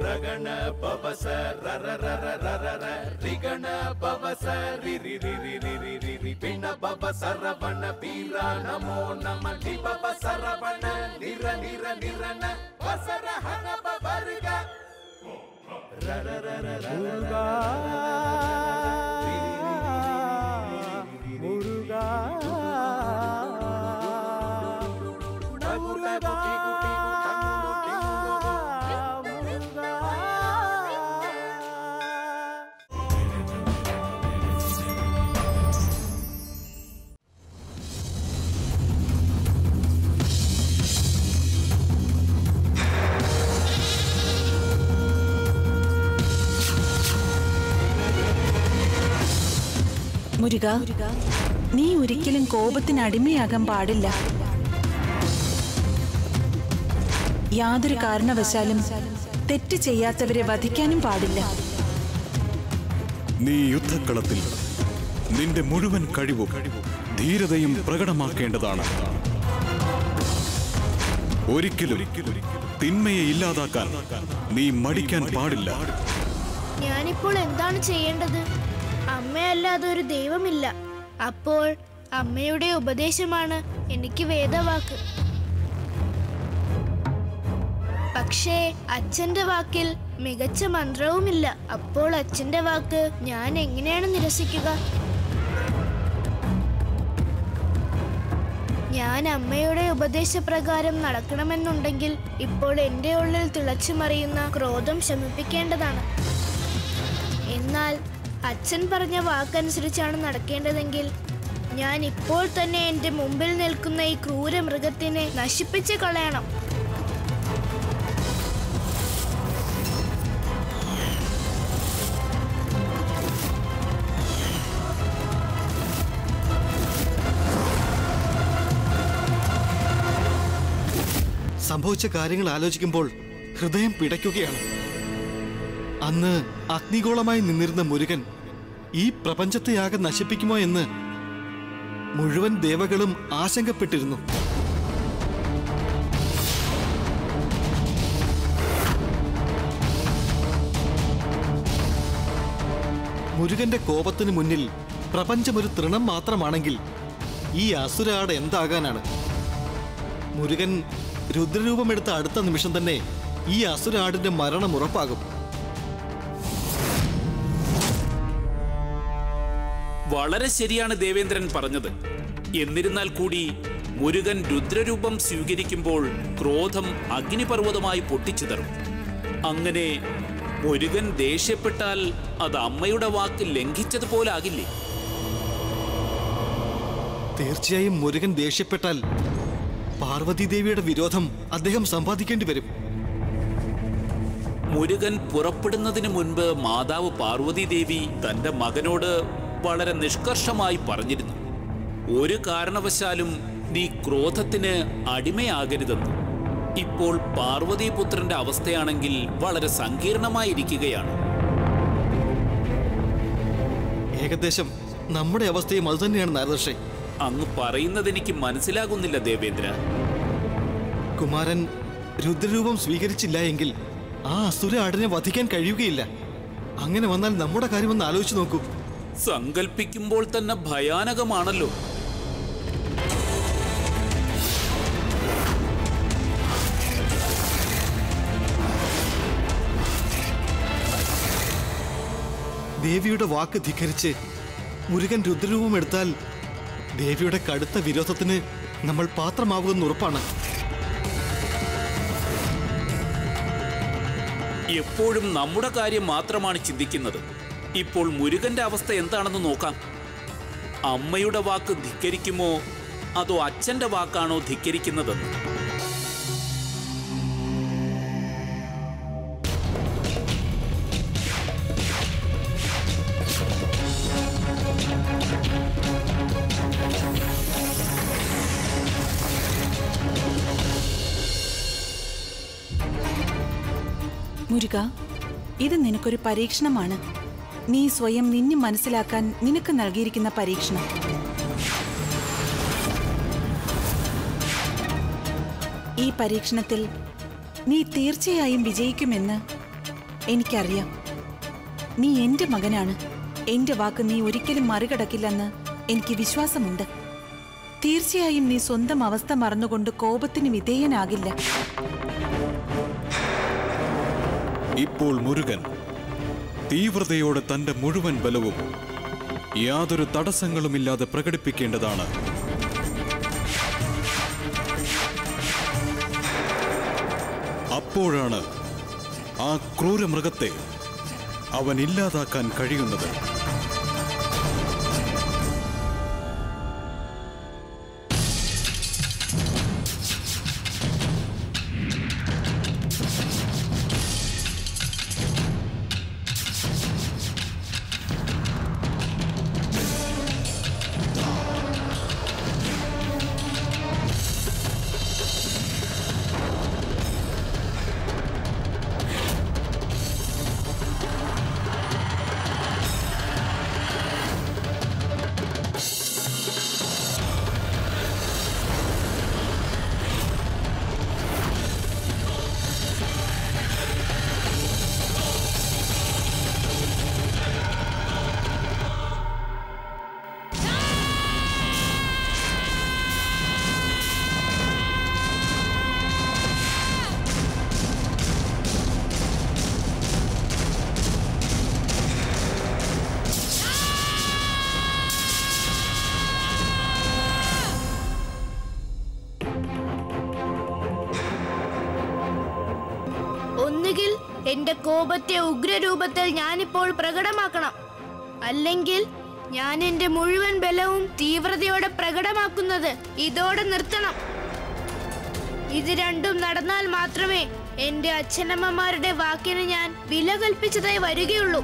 ರಗಣ ಪವಸ ರರ ರರ ರರ ರ ರಿಗಣ ಪವಸ ರಿ ರಿ ರಿ ರಿ ರಿ ರಿ ರಿ ರಿ ಪಿಣ ಪವ ಸರವಣ ಪೀರ ನಮೋ ನಮ ಲಿ ಪವ ಸರವಣ ನಿರ ನಿರ ನಿರನ ವಸರ ಹನ ಪವರ್ಗ ರರ ರರ ರರ മുരുകാ മുരുകാ മുരുകാ മുരുകാ മുരുക നീ ഒരിക്കലും കോപത്തിന് അടിമയാകാൻ പാടില്ല യാതൊരു കാരണവശാലും തെറ്റ് ചെയ്യാത്തവരെ വധിക്കാനും പാടില്ല നീ യുദ്ധക്കളത്തിൽ നിന്റെ മുഴുവൻ കഴിവും ധീരതയും പ്രകടമാക്കേണ്ടതാണ് ഒരിക്കലും തിന്മയെ ഇല്ലാതാക്കാൻ നീ മടിക്കാൻ പാടില്ല ഞാനിപ്പോൾ എന്താണ് ചെയ്യേണ്ടത് അമ്മയല്ലാതെ ഒരു ദൈവമില്ല അപ്പോൾ അമ്മയുടെ ഉപദേശമാണ് എനിക്ക് വേദവാക്ക് പക്ഷേ അച്ഛന്റെ വാക്കിൽ മികച്ച മന്ത്രവുമില്ല അപ്പോൾ അച്ഛന്റെ വാക്ക് ഞാൻ എങ്ങനെയാണ് നിരസിക്കുക ഞാൻ അമ്മയുടെ ഉപദേശപ്രകാരം നടക്കണമെന്നുണ്ടെങ്കിൽ ഇപ്പോൾ എൻ്റെ ഉള്ളിൽ തിളച്ചു മറിയുന്ന ക്രോധം ശമിപ്പിക്കേണ്ടതാണ് എന്നാൽ അച്ഛൻ പറഞ്ഞ വാക്കനുസരിച്ചാണ് നടക്കേണ്ടതെങ്കിൽ ഞാൻ ഇപ്പോൾ തന്നെ എൻ്റെ മുമ്പിൽ നിൽക്കുന്ന ഈ ക്രൂര മൃഗത്തിനെ നശിപ്പിച്ച് കളയണം സംഭവിച്ച കാര്യങ്ങൾ ആലോചിക്കുമ്പോൾ ഹൃദയം പിടയ്ക്കുകയാണ് അന്ന് അഗ്നിഗോളമായി നിന്നിരുന്ന മുരുകൻ ഈ പ്രപഞ്ചത്തെയാകെ നശിപ്പിക്കുമോ എന്ന് മുഴുവൻ ദേവകളും ആശങ്കപ്പെട്ടിരുന്നു മുരുകന്റെ കോപത്തിന് മുന്നിൽ പ്രപഞ്ചമൊരു തൃണം മാത്രമാണെങ്കിൽ ഈ അസുരാട് എന്താകാനാണ് മുരുകൻ രുദ്രരൂപമെടുത്ത അടുത്ത നിമിഷം തന്നെ ഈ അസുരാടിന്റെ മരണം ഉറപ്പാകും വളരെ ശരിയാണ് ദേവേന്ദ്രൻ പറഞ്ഞത് എന്നിരുന്നാൽ കൂടി മുരുകൻ രുദ്രരൂപം സ്വീകരിക്കുമ്പോൾ ക്രോധം അഗ്നിപർവ്വതമായി പൊട്ടിച്ചിതറും അങ്ങനെ മുരുകൻ ദേഷ്യപ്പെട്ടാൽ അത് അമ്മയുടെ വാക്ക് ലംഘിച്ചതുപോലെ ആകില്ലേ തീർച്ചയായും മുരുകൻ ദേഷ്യപ്പെട്ടാൽ പാർവതീദേവിയുടെ വിരോധം അദ്ദേഹം സമ്പാദിക്കേണ്ടി വരും മുരുകൻ പുറപ്പെടുന്നതിന് മുൻപ് മാതാവ് പാർവതി ദേവി തന്റെ മകനോട് വളരെ നിഷ്കർഷമായി പറഞ്ഞിരുന്നു ഒരു കാരണവശാലും നീ ക്രോധത്തിന് അടിമയാകരുതെന്ന് ഇപ്പോൾ പാർവതീപുത്രന്റെ അവസ്ഥയാണെങ്കിൽ വളരെ സങ്കീർണമായിരിക്കുകയാണ് ഏകദേശം നമ്മുടെ അവസ്ഥയും അതുതന്നെയാണ് നാരദർഷേ അങ്ങ് പറയുന്നത് എനിക്ക് മനസ്സിലാകുന്നില്ല ദേവേന്ദ്ര കുമാരൻ രുദ്രരൂപം സ്വീകരിച്ചില്ല എങ്കിൽ ആ അസുര ആടിനെ വധിക്കാൻ കഴിയുകയില്ല അങ്ങനെ വന്നാൽ നമ്മുടെ കാര്യമൊന്ന് ആലോചിച്ചു നോക്കൂ സങ്കൽപ്പിക്കുമ്പോൾ തന്നെ ഭയാനകമാണല്ലോ ദേവിയുടെ വാക്ക് ധിക്കരിച്ച് മുരുകൻ രുദ്രരൂപം എടുത്താൽ ദേവിയുടെ കടുത്ത വിരോധത്തിന് നമ്മൾ പാത്രമാകുമെന്ന് ഉറപ്പാണ് എപ്പോഴും നമ്മുടെ കാര്യം മാത്രമാണ് ചിന്തിക്കുന്നത് ഇപ്പോൾ മുരുകന്റെ അവസ്ഥ എന്താണെന്ന് നോക്കാം അമ്മയുടെ വാക്ക് ധിക്കരിക്കുമോ അതോ അച്ഛന്റെ വാക്കാണോ ധിക്കരിക്കുന്നതെന്ന് മുരുക ഇത് നിനക്കൊരു പരീക്ഷണമാണ് നീ സ്വയം നിന്നെ മനസ്സിലാക്കാൻ നിനക്ക് നൽകിയിരിക്കുന്ന പരീക്ഷണം ഈ പരീക്ഷണത്തിൽ നീ തീർച്ചയായും വിജയിക്കുമെന്ന് എനിക്കറിയാം നീ എന്റെ മകനാണ് എന്റെ വാക്ക് നീ ഒരിക്കലും മറികടക്കില്ലെന്ന് എനിക്ക് വിശ്വാസമുണ്ട് തീർച്ചയായും നീ സ്വന്തം അവസ്ഥ മറന്നുകൊണ്ട് കോപത്തിന് വിധേയനാകില്ല ഇപ്പോൾ മുരുകൻ തീവ്രതയോടെ തന്റെ മുഴുവൻ ബലവും യാതൊരു തടസ്സങ്ങളുമില്ലാതെ പ്രകടിപ്പിക്കേണ്ടതാണ് അപ്പോഴാണ് ആ ക്രൂരമൃഗത്തെ അവൻ ഇല്ലാതാക്കാൻ കഴിയുന്നത് ഒന്നുകിൽ എന്റെ കോപത്തെ ഉഗ്രരൂപത്തിൽ ഞാനിപ്പോൾ പ്രകടമാക്കണം അല്ലെങ്കിൽ ഞാൻ എന്റെ മുഴുവൻ ബലവും തീവ്രതയോടെ പ്രകടമാക്കുന്നത് ഇതോടെ നിർത്തണം ഇത് രണ്ടും നടന്നാൽ മാത്രമേ എന്റെ അച്ഛനമ്മമാരുടെ വാക്കിന് ഞാൻ വില കൽപ്പിച്ചതായി വരികയുള്ളൂ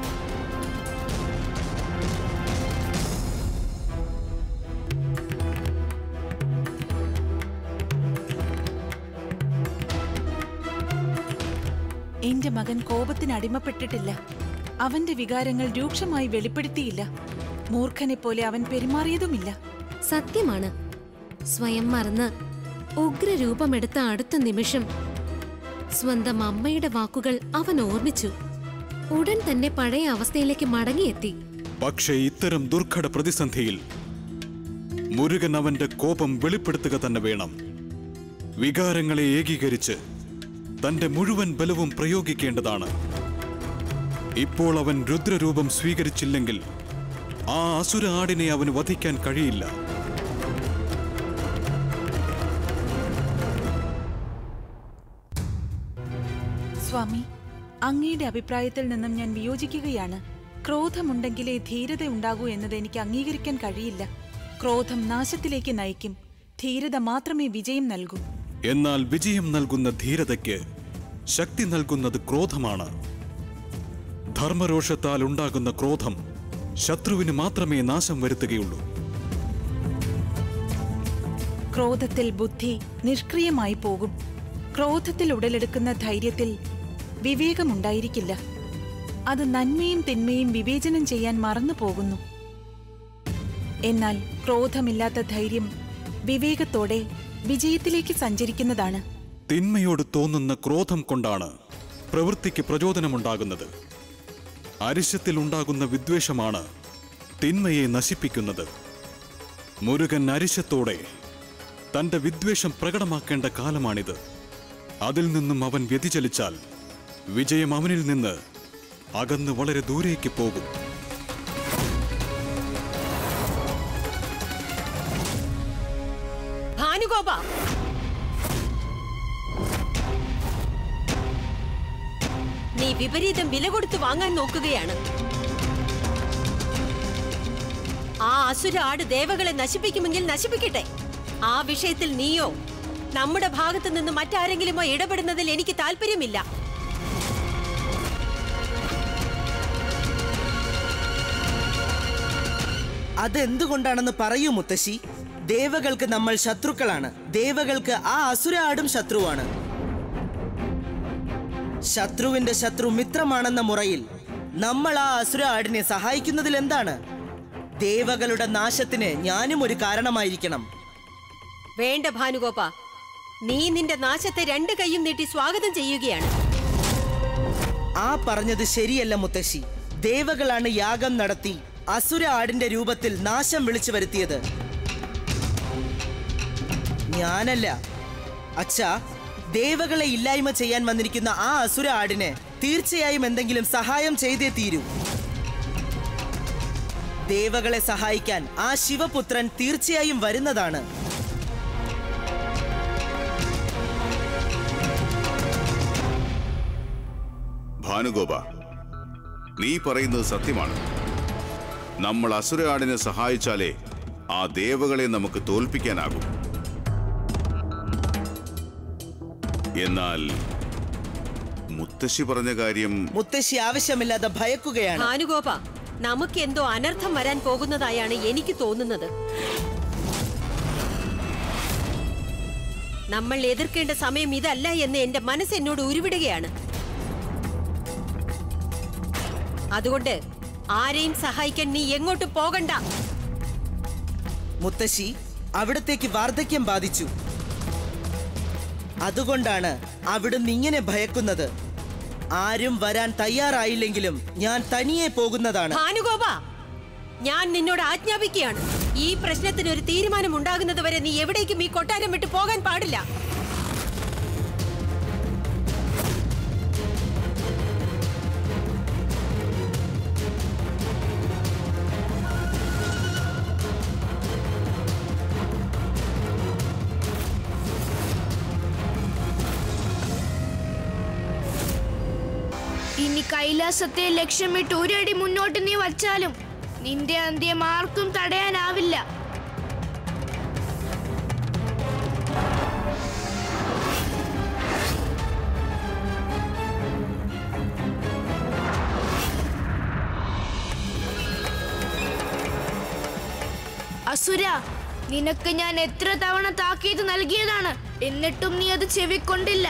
എന്റെ മകൻ കോപത്തിന് അടിമപ്പെട്ടിട്ടില്ല അവന്റെ വികാരങ്ങൾ രൂക്ഷമായി വെളിപ്പെടുത്തിയില്ല മൂർഖനെ പോലെ അവൻ പെരുമാറിയതുമില്ല സത്യമാണ് സ്വയം മറന്ന് ഉഗ്രരൂപമെടുത്ത അടുത്ത നിമിഷം സ്വന്തം അമ്മയുടെ വാക്കുകൾ അവൻ ഓർമ്മിച്ചു ഉടൻ തന്നെ പഴയ അവസ്ഥയിലേക്ക് മടങ്ങിയെത്തി പക്ഷേ ഇത്തരം ദുർഘട പ്രതിസന്ധിയിൽ മുരുകൻ അവന്റെ കോപം വെളിപ്പെടുത്തുക തന്നെ വേണം വികാരങ്ങളെ ഏകീകരിച്ച് തന്റെ മുഴുവൻ ബലവും പ്രയോഗിക്കേണ്ടതാണ് ഇപ്പോൾ അവൻ രുദ്രരൂപം സ്വീകരിച്ചില്ലെങ്കിൽ ആ അസുര ആടിനെ അവന് വധിക്കാൻ കഴിയില്ല സ്വാമി അങ്ങയുടെ അഭിപ്രായത്തിൽ നിന്നും ഞാൻ വിയോജിക്കുകയാണ് ക്രോധമുണ്ടെങ്കിലേ ധീരത ഉണ്ടാകൂ എന്നത് എനിക്ക് അംഗീകരിക്കാൻ കഴിയില്ല ക്രോധം നാശത്തിലേക്ക് നയിക്കും ധീരത മാത്രമേ വിജയം നൽകൂ എന്നാൽ വിജയം നൽകുന്ന ധീരതയ്ക്ക് ശക്തി നൽകുന്നത് ക്രോധമാണ് ധർമ്മരോഷത്താൽ ഉണ്ടാകുന്ന ക്രോധം ശത്രുവിന് മാത്രമേ നാശം വരുത്തുകയുള്ളൂ ക്രോധത്തിൽ ബുദ്ധി നിഷ്ക്രിയമായി പോകും ക്രോധത്തിൽ ഉടലെടുക്കുന്ന ധൈര്യത്തിൽ വിവേകമുണ്ടായിരിക്കില്ല അത് നന്മയും തിന്മയും വിവേചനം ചെയ്യാൻ മറന്നു പോകുന്നു എന്നാൽ ക്രോധമില്ലാത്ത ധൈര്യം വിവേകത്തോടെ വിജയത്തിലേക്ക് സഞ്ചരിക്കുന്നതാണ് തിന്മയോട് തോന്നുന്ന ക്രോധം കൊണ്ടാണ് പ്രവൃത്തിക്ക് പ്രചോദനമുണ്ടാകുന്നത് അരിശത്തിൽ ഉണ്ടാകുന്ന വിദ്വേഷമാണ് തിന്മയെ നശിപ്പിക്കുന്നത് മുരുകൻ അരിശത്തോടെ തന്റെ വിദ്വേഷം പ്രകടമാക്കേണ്ട കാലമാണിത് അതിൽ നിന്നും അവൻ വ്യതിചലിച്ചാൽ വിജയം അവനിൽ നിന്ന് അകന്ന് വളരെ ദൂരേക്ക് പോകും ഭാനുഗോപ നീ വിപരീതം വില കൊടുത്ത് വാങ്ങാൻ നോക്കുകയാണ് ആ അസുര ആട് ദേവകളെ നശിപ്പിക്കുമെങ്കിൽ നശിപ്പിക്കട്ടെ ആ വിഷയത്തിൽ നീയോ നമ്മുടെ ഭാഗത്തു നിന്ന് മറ്റാരെങ്കിലുമോ ഇടപെടുന്നതിൽ എനിക്ക് താല്പര്യമില്ല അതെന്തുകൊണ്ടാണെന്ന് പറയൂ മുത്തശ്ശി ദേവകൾക്ക് നമ്മൾ ശത്രുക്കളാണ് ദേവകൾക്ക് ആ അസുര ആടും ശത്രുവാണ് ശത്രുവിന്റെ ശത്രു മിത്രമാണെന്ന മുറയിൽ നമ്മൾ ആ അസുര ആടിനെ സഹായിക്കുന്നതിൽ എന്താണ് ദേവകളുടെ നാശത്തിന് ഞാനും ഒരു കാരണമായിരിക്കണം വേണ്ട ഭാനുഗോപ നീ നിന്റെ നാശത്തെ രണ്ട് കൈയും നീട്ടി സ്വാഗതം ചെയ്യുകയാണ് ആ പറഞ്ഞത് ശരിയല്ല മുത്തശ്ശി ദേവകളാണ് യാഗം നടത്തി അസുര ആടിന്റെ രൂപത്തിൽ നാശം വിളിച്ചു വരുത്തിയത് ഞാനല്ല അച്ഛാ ദേവകളെ ഇല്ലായ്മ ചെയ്യാൻ വന്നിരിക്കുന്ന ആ അസുര ആടിന് തീർച്ചയായും എന്തെങ്കിലും സഹായം ചെയ്തേ തീരൂ ദേവകളെ സഹായിക്കാൻ ആ ശിവപുത്രൻ തീർച്ചയായും വരുന്നതാണ് ഭാനുഗോപ നീ പറയുന്നത് സത്യമാണ് നമ്മൾ അസുരയാടിനെ സഹായിച്ചാലേ ആ ദേവകളെ നമുക്ക് തോൽപ്പിക്കാനാകും എന്നാൽ മുത്തശ്ശി പറഞ്ഞ കാര്യം മുത്തശ്ശി ആവശ്യമില്ലാതെ ഭയക്കുകയാണ് ഭാനുഗോപ നമുക്ക് എന്തോ അനർത്ഥം വരാൻ പോകുന്നതായാണ് എനിക്ക് തോന്നുന്നത് നമ്മൾ എതിർക്കേണ്ട സമയം ഇതല്ല എന്ന് എന്റെ മനസ്സ് എന്നോട് ഉരുവിടുകയാണ് അതുകൊണ്ട് ആരെയും സഹായിക്കാൻ നീ എങ്ങോട്ടും പോകണ്ട മുത്തശ്ശി അവിടത്തേക്ക് വാർദ്ധക്യം ബാധിച്ചു അതുകൊണ്ടാണ് അവിടുന്ന് ഇങ്ങനെ ഭയക്കുന്നത് ആരും വരാൻ തയ്യാറായില്ലെങ്കിലും ഞാൻ തനിയെ പോകുന്നതാണ് ഭാനുഗോപ ഞാൻ നിന്നോട് ആജ്ഞാപിക്കുകയാണ് ഈ പ്രശ്നത്തിന് ഒരു തീരുമാനം ഉണ്ടാകുന്നത് വരെ നീ എവിടേക്കും ഈ കൊട്ടാരം വിട്ട് പോകാൻ പാടില്ല ഇനി കൈലാസത്തെ ലക്ഷ്യമിട്ട് ഒരടി മുന്നോട്ട് നീ വച്ചാലും നിന്റെ അന്ത്യം ആർക്കും തടയാനാവില്ല അസുര നിനക്ക് ഞാൻ എത്ര തവണ താക്കീത് നൽകിയതാണ് എന്നിട്ടും നീ അത് ചെവിക്കൊണ്ടില്ല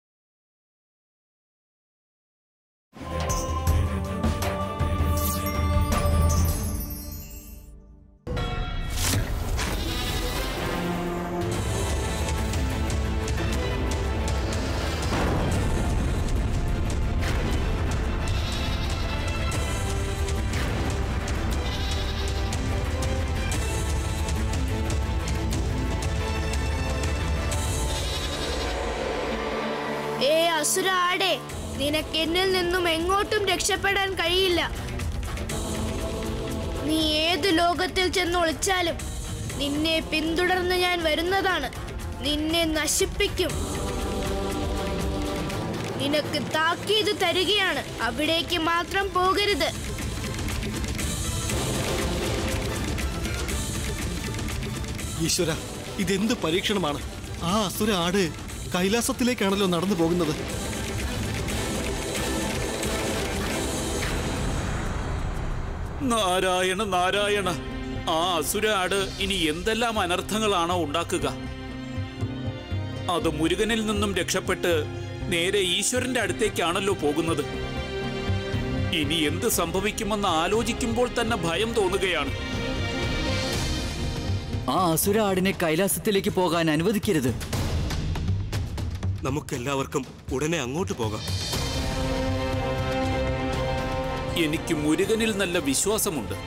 ഏ അസുര ആടെ നിനക്ക് എന്നിൽ നിന്നും എങ്ങോട്ടും രക്ഷപ്പെടാൻ കഴിയില്ല നീ ഏത് ലോകത്തിൽ ചെന്ന് ഒളിച്ചാലും നിന്നെ പിന്തുടർന്ന് ഞാൻ വരുന്നതാണ് നിന്നെ നശിപ്പിക്കും നിനക്ക് താക്കീത് തരികയാണ് അവിടേക്ക് മാത്രം പോകരുത് ഈശ്വര ഇതെന്ത് പരീക്ഷണമാണ് ആ അസുര ആട് കൈലാസത്തിലേക്കാണല്ലോ നടന്നു പോകുന്നത് നാരായണ നാരായണ ആ അസുരാട് ഇനി എന്തെല്ലാം അനർത്ഥങ്ങളാണോ ഉണ്ടാക്കുക അത് മുരുകനിൽ നിന്നും രക്ഷപ്പെട്ട് നേരെ ഈശ്വരന്റെ അടുത്തേക്കാണല്ലോ പോകുന്നത് ഇനി എന്ത് സംഭവിക്കുമെന്ന് ആലോചിക്കുമ്പോൾ തന്നെ ഭയം തോന്നുകയാണ് ആ അസുര ആടിനെ കൈലാസത്തിലേക്ക് പോകാൻ അനുവദിക്കരുത് നമുക്കെല്ലാവർക്കും ഉടനെ അങ്ങോട്ട് പോകാം എനിക്ക് മുരുകനിൽ നല്ല വിശ്വാസമുണ്ട്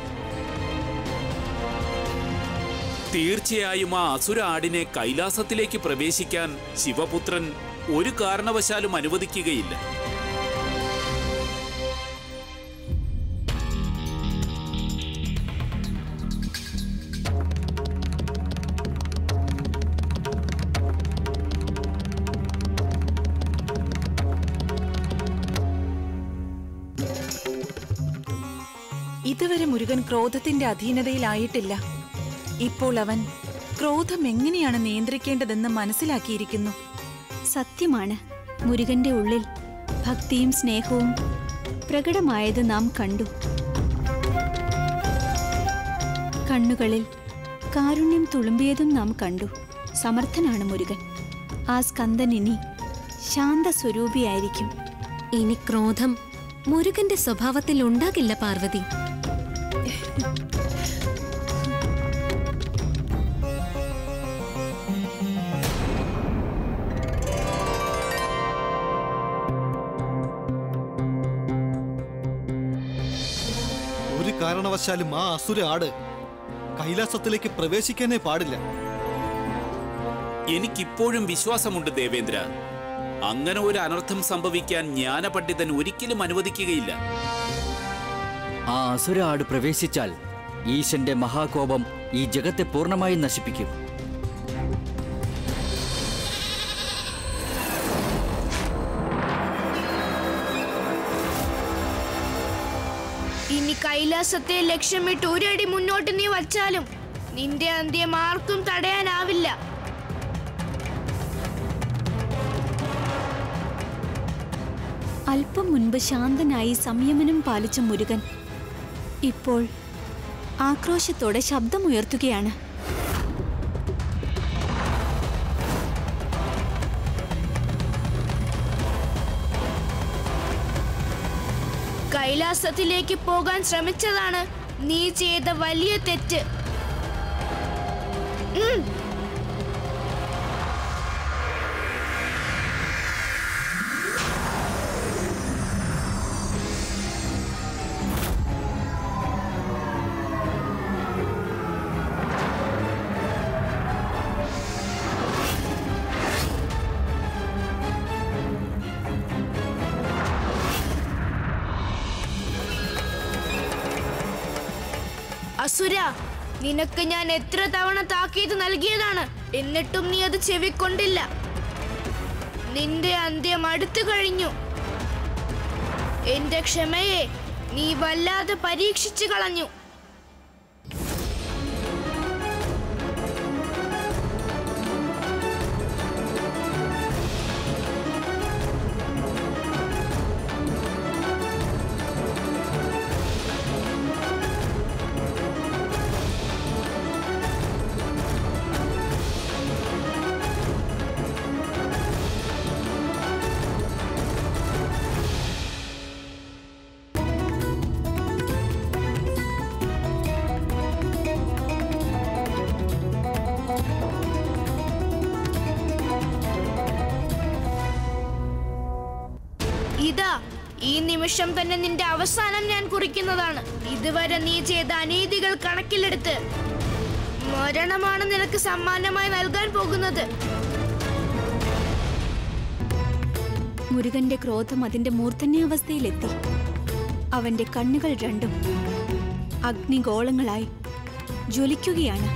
തീർച്ചയായും ആ അസുര ആടിനെ കൈലാസത്തിലേക്ക് പ്രവേശിക്കാൻ ശിവപുത്രൻ ഒരു കാരണവശാലും അനുവദിക്കുകയില്ല ഇതുവരെ മുരുകൻ ക്രോധത്തിന്റെ അധീനതയിലായിട്ടില്ല ഇപ്പോൾ അവൻ ക്രോധം എങ്ങനെയാണ് നിയന്ത്രിക്കേണ്ടതെന്ന് മനസ്സിലാക്കിയിരിക്കുന്നു സത്യമാണ് മുരുകന്റെ ഉള്ളിൽ ഭക്തിയും സ്നേഹവും പ്രകടമായത് നാം കണ്ടു കണ്ണുകളിൽ കാരുണ്യം തുളുമ്പിയതും നാം കണ്ടു സമർത്ഥനാണ് മുരുകൻ ആ സ്കന്ദൻ ഇനി ശാന്തസ്വരൂപിയായിരിക്കും ഇനി ക്രോധം മുരുകന്റെ സ്വഭാവത്തിൽ ഉണ്ടാകില്ല പാർവതി കാരണവശാലും ആ അസുര ആട് കൈലാസത്തിലേക്ക് പ്രവേശിക്കാനേ പാടില്ല എനിക്കിപ്പോഴും വിശ്വാസമുണ്ട് ദേവേന്ദ്ര അങ്ങനെ ഒരു അനർത്ഥം സംഭവിക്കാൻ ജ്ഞാനപണ്ഡിതൻ ഒരിക്കലും അനുവദിക്കുകയില്ല ആ അസുര ആട് പ്രവേശിച്ചാൽ ഈശന്റെ മഹാകോപം ഈ ജഗത്തെ പൂർണ്ണമായും നശിപ്പിക്കും ഇനി കൈലാസത്തെ ലക്ഷ്യമിട്ട് ഒരടി മുന്നോട്ട് നീ വച്ചാലും നിന്റെ അന്ത്യം ആർക്കും തടയാനാവില്ല അല്പം മുൻപ് ശാന്തനായി സംയമനം പാലിച്ച മുരുകൻ ഇപ്പോൾ ആക്രോശത്തോടെ ശബ്ദമുയർത്തുകയാണ് കൈലാസത്തിലേക്ക് പോകാൻ ശ്രമിച്ചതാണ് നീ ചെയ്ത വലിയ തെറ്റ് ഉം. അസുര നിനക്ക് ഞാൻ എത്ര തവണ താക്കീത് നൽകിയതാണ് എന്നിട്ടും നീ അത് ചെവിക്കൊണ്ടില്ല നിന്റെ അന്ത്യം അടുത്തു കഴിഞ്ഞു എന്റെ ക്ഷമയെ നീ വല്ലാതെ പരീക്ഷിച്ചു കളഞ്ഞു ഇതാ ഈ നിമിഷം തന്നെ നിന്റെ അവസാനം ഞാൻ കുറിക്കുന്നതാണ് ഇതുവരെ നീ ചെയ്ത അനീതികൾ കണക്കിലെടുത്ത് മരണമാണ് നിനക്ക് സമ്മാനമായി നൽകാൻ പോകുന്നത് മുരുകന്റെ ക്രോധം അതിന്റെ മൂർധന്യാവസ്ഥയിലെത്തി അവന്റെ കണ്ണുകൾ രണ്ടും അഗ്നിഗോളങ്ങളായി ജ്വലിക്കുകയാണ്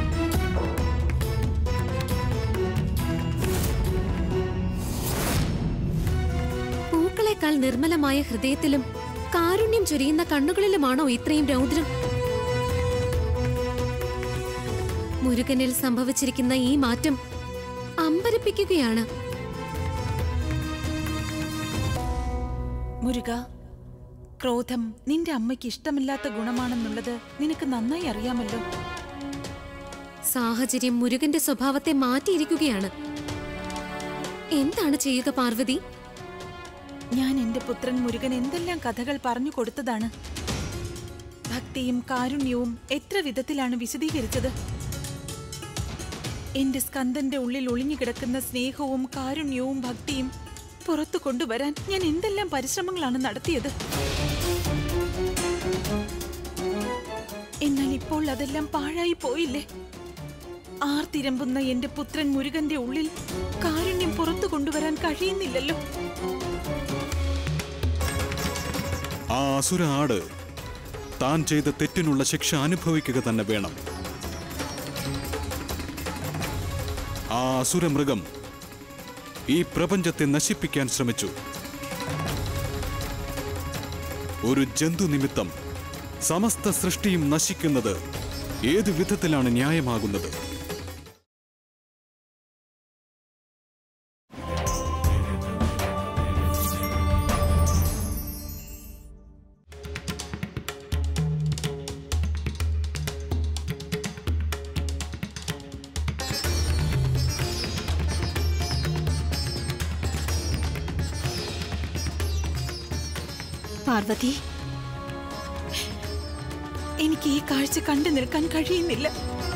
പൂക്കളെക്കാൾ നിർമ്മലമായ ഹൃദയത്തിലും കാരുണ്യം ചൊരിയുന്ന കണ്ണുകളിലുമാണോ ഇത്രയും രൗദ്രം മുരുകനിൽ സംഭവിച്ചിരിക്കുന്ന ഈ മാറ്റം അമ്പരപ്പിക്കുകയാണ് മുരുക ക്രോധം നിന്റെ അമ്മയ്ക്ക് ഇഷ്ടമില്ലാത്ത ഗുണമാണെന്നുള്ളത് നിനക്ക് നന്നായി അറിയാമല്ലോ സാഹചര്യം മുരുകന്റെ സ്വഭാവത്തെ മാറ്റിയിരിക്കുകയാണ് എന്താണ് ചെയ്യുക പാർവതി ഞാൻ എന്റെ പുത്രൻ മുരുകൻ എന്തെല്ലാം കഥകൾ പറഞ്ഞു കൊടുത്തതാണ് ഭക്തിയും കാരുണ്യവും എത്ര വിധത്തിലാണ് വിശദീകരിച്ചത് എന്റെ സ്കന്ദന്റെ ഉള്ളിൽ ഒളിഞ്ഞുകിടക്കുന്ന സ്നേഹവും കാരുണ്യവും ഭക്തിയും പുറത്തു കൊണ്ടുവരാൻ ഞാൻ എന്തെല്ലാം പരിശ്രമങ്ങളാണ് നടത്തിയത് എന്നാൽ ഇപ്പോൾ അതെല്ലാം പാഴായി പോയില്ലേ ആർത്തിരമ്പുന്ന എന്റെ പുത്രൻ മുരുകന്റെ ഉള്ളിൽ കാരുണ്യം പുറത്തു കൊണ്ടുവരാൻ കഴിയുന്നില്ലല്ലോ ആ അസുര ആട് താൻ ചെയ്ത തെറ്റിനുള്ള ശിക്ഷ അനുഭവിക്കുക തന്നെ വേണം ആ അസുരമൃഗം ഈ പ്രപഞ്ചത്തെ നശിപ്പിക്കാൻ ശ്രമിച്ചു ഒരു ജന്തു നിമിത്തം സമസ്ത സൃഷ്ടിയും നശിക്കുന്നത് ഏതു വിധത്തിലാണ് ന്യായമാകുന്നത് പാർവതി എനിക്ക് ഈ കാഴ്ച കണ്ടു നിൽക്കാൻ കഴിയുന്നില്ല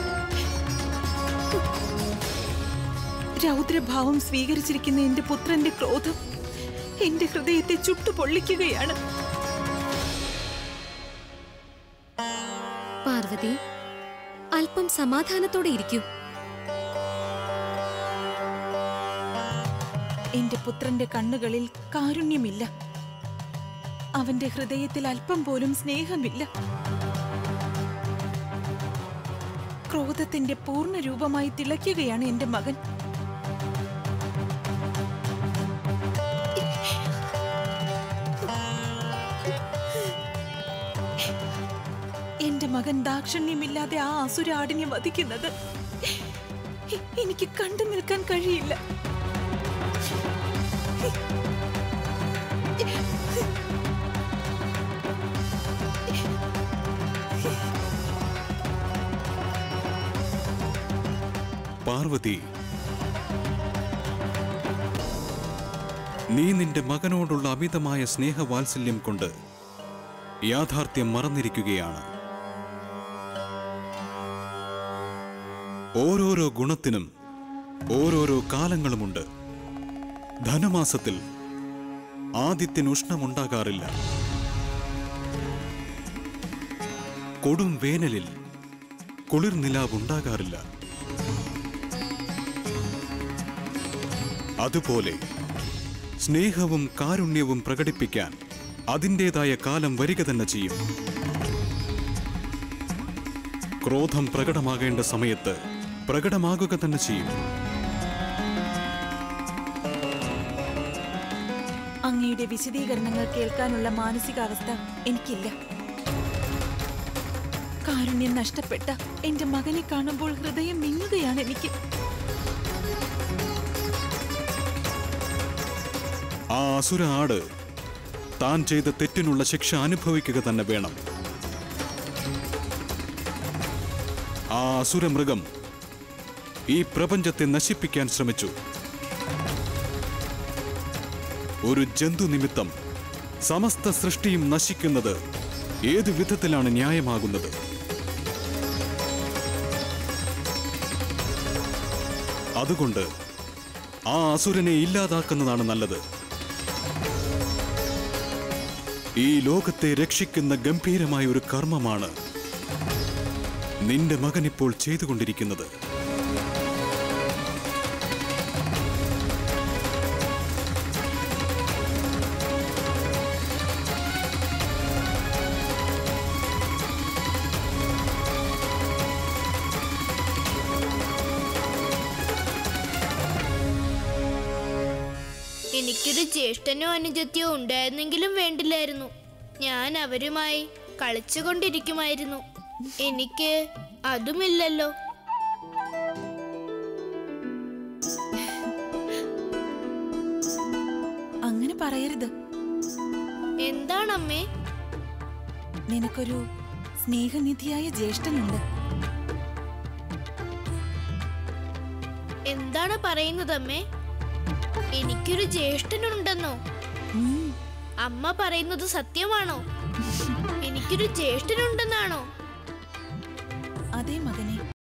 രൗദ്രഭാവം സ്വീകരിച്ചിരിക്കുന്ന എന്റെ പുത്രന്റെ ക്രോധം എന്റെ ഹൃദയത്തെ ചുട്ടുപൊള്ളിക്കുകയാണ് പാർവതി അല്പം സമാധാനത്തോടെ ഇരിക്കൂ എന്റെ പുത്രന്റെ കണ്ണുകളിൽ കാരുണ്യമില്ല അവന്റെ ഹൃദയത്തിൽ അല്പം പോലും സ്നേഹമില്ല ക്രോധത്തിന്റെ പൂർണ്ണ രൂപമായി തിളയ്ക്കുകയാണ് എന്റെ മകൻ എന്റെ മകൻ ദാക്ഷണ്യമില്ലാതെ ആ അസുരാടിനെ വധിക്കുന്നത് എ- എനിക്ക് കണ്ടു നിൽക്കാൻ കഴിയില്ല പാർവതി നീ നിന്റെ മകനോടുള്ള അമിതമായ സ്നേഹവാത്സല്യം കൊണ്ട് യാഥാർത്ഥ്യം മറന്നിരിക്കുകയാണ് ഓരോരോ ഗുണത്തിനും ഓരോരോ കാലങ്ങളുമുണ്ട് ധനുമാസത്തിൽ ആദിത്യന് ഉഷ്ണമുണ്ടാകാറില്ല കൊടും വേനലിൽ കുളിർ നിലാവുണ്ടാകാറില്ല അതുപോലെ സ്നേഹവും കാരുണ്യവും പ്രകടിപ്പിക്കാൻ അതിൻ്റെതായ കാലം വരിക തന്നെ ചെയ്യും ക്രോധം പ്രകടമാകേണ്ട സമയത്ത് പ്രകടമാകുക തന്നെ ചെയ്യും അങ്ങയുടെ വിശദീകരണങ്ങൾ കേൾക്കാനുള്ള മാനസികാവസ്ഥ എനിക്കില്ല കാരുണ്യം നഷ്ടപ്പെട്ട എന്റെ മകനെ കാണുമ്പോൾ ഹൃദയം മിങ്ങുകയാണ് എനിക്ക് ആ അസുര ആട് താൻ ചെയ്ത തെറ്റിനുള്ള ശിക്ഷ അനുഭവിക്കുക തന്നെ വേണം ആ അസുരമൃഗം ഈ പ്രപഞ്ചത്തെ നശിപ്പിക്കാൻ ശ്രമിച്ചു ഒരു ജന്തു നിമിത്തം സമസ്ത സൃഷ്ടിയും നശിക്കുന്നത് ഏതു വിധത്തിലാണ് ന്യായമാകുന്നത് അതുകൊണ്ട് ആ അസുരനെ ഇല്ലാതാക്കുന്നതാണ് നല്ലത് ഈ ലോകത്തെ രക്ഷിക്കുന്ന ഗംഭീരമായ ഒരു കർമ്മമാണ് നിന്റെ മകൻ ഇപ്പോൾ ചെയ്തുകൊണ്ടിരിക്കുന്നത് എനിക്കൊരു ജ്യേഷ്ഠനോ അനുജത്തിയോ ഉണ്ടായിരുന്നെങ്കിലും വേണ്ടില്ലായിരുന്നു ഞാൻ അവരുമായി കളിച്ചുകൊണ്ടിരിക്കുമായിരുന്നു എനിക്ക് അതുമില്ലല്ലോ അങ്ങനെ പറയരുത് എന്താണമ്മേ നിനക്കൊരു സ്നേഹനിധിയായ ജ്യേഷ്ഠനുണ്ട് എന്താണ് പറയുന്നതമ്മേ എനിക്കൊരു ജ്യേഷ്ഠനുണ്ടെന്നോ അമ്മ പറയുന്നത് സത്യമാണോ എനിക്കൊരു ജ്യേഷ്ഠനുണ്ടെന്നാണോ അതേ മകനെ